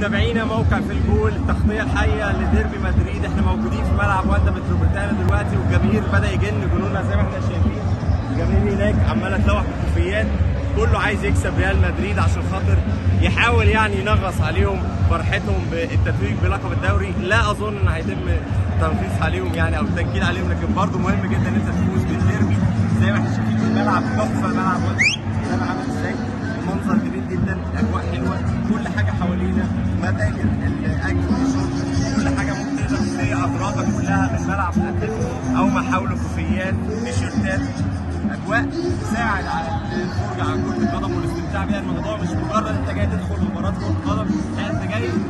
متابعينا موقع في الجول التغطيه الحيه لديربي مدريد احنا موجودين في ملعب واندا متروبوليتانا دلوقتي والجماهير بدا يجن جنوننا زي ما احنا شايفين الجماهير هناك عماله تلوح بالكوفيات كله عايز يكسب ريال مدريد عشان خاطر يحاول يعني ينغص عليهم فرحتهم بالتتويج بلقب الدوري لا اظن ان هيتم تنغيص عليهم يعني او التنكيل عليهم لكن برضه مهم جدا ان انت تفوز بالديربي زي ما احنا شايفين في الملعب تحفه ملعب واندا الملعب عامل ازاي المنظر جميل جدا الاجواء حلوه كل حاجه حوالينا متاجر الاكل والشرب كل حاجه ممكن تقدر تلاقي اطرافك كلها من ملعب اتلتيكو او ما حوله كوفيات تيشيرتات اجواء تساعد على الفرجه على كره القدم والاستمتاع بيها الموضوع مش مجرد انت جاي تدخل مباراه كره قدم لا انت جاي